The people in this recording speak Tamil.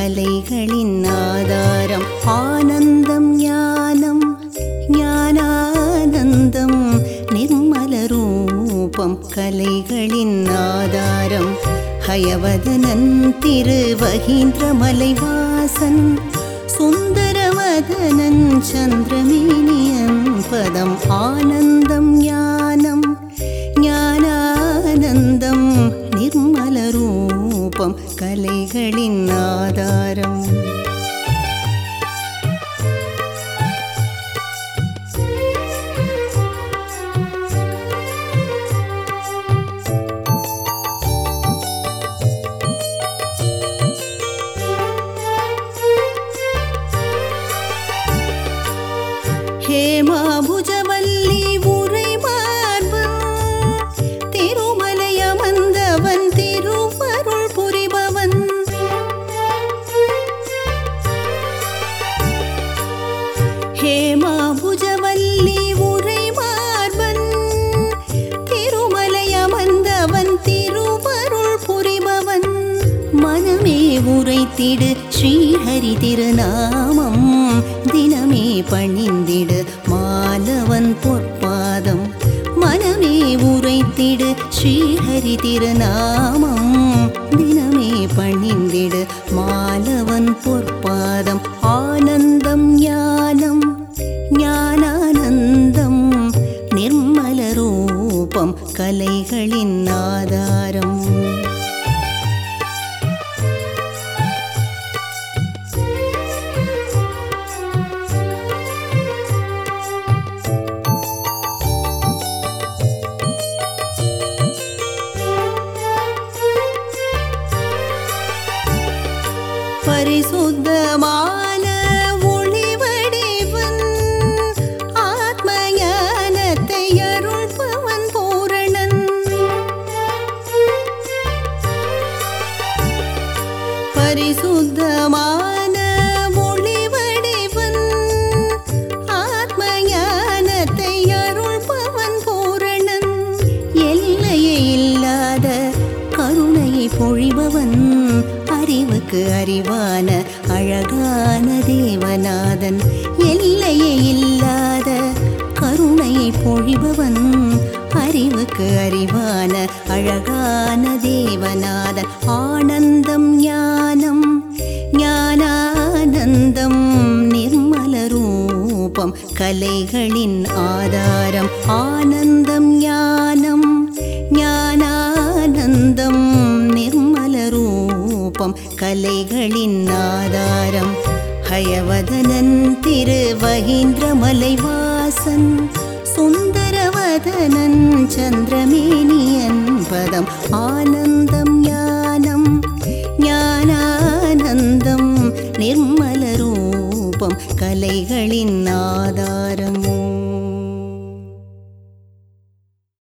கலைகளின் ஆதாரம் ஆனந்தம் ஞானம் ஞானானந்தம் நிர்மல ரூபம் கலைகளின் ஆதாரம் ஹயவதனன் திருவகீந்திர மலைவாசன் சுந்தரவதனன் சந்திரமேனியன் பதம் ஆனந்தம் ஞானம் ஞானானந்தம் நிர்மல ரூபம் கலைகளின் ஆதாரம் ஹேமாபுஜவல்லி உரை மார்பன் திருமலை அமர்ந்தவன் திருவருள் புரிபவன் ஹேமாபுஜவல்லி உரை மார்பன் திருமலை அமர்ந்தவன் திருவருள் புரிபவன் மனமே உரைத்திடு ஸ்ரீஹரி திருநாமம் தினமே பணிந்திடு மாலவன் பொற்பாதம் மனமே உரைத்திடு ஸ்ரீஹரி திருநாமம் தினமே பணிந்திடு மாலவன் பொற்பாதம் ஆனந்தம் ஞானம் ஞானானந்தம் நிர்மல ரூபம் கலைகளின் ஆதாரம் பரிசுத்தமான ஒளிவடிவன் ஆத்ம ஞானத்தை அருள்பவன் பூரணன் பரிசுத்தமான ஒளிவடிவன் ஆத்ம ஞானத்தை அருள்பவன் பூரணன் எல்லையே இல்லாத கருணையை பொழிபவன் அறிவுக்கு அறிவான அழகான தேவநாதன் எல்லையே இல்லாத கருணையை பொழிபவன் அறிவுக்கு அறிவான அழகான தேவநாதன் ஆனந்தம் ஞானம் ஞானானந்தம் நிர்மல ரூபம் கலைகளின் ஆதாரம் ஆனந்தம் ஞானம் ஞானானந்தம் நிர்மல ரூபம் கலைகளின் ஆதாரம் ஹயவதனன் திருவகீந்திர மலைவாசன் சுந்தரவதனன் சந்திரமேனியன் பதம் ஆனந்தம் ஞானம் ஞானானந்தம் நிர்மல ரூபம் கலைகளின் ஆதாரம்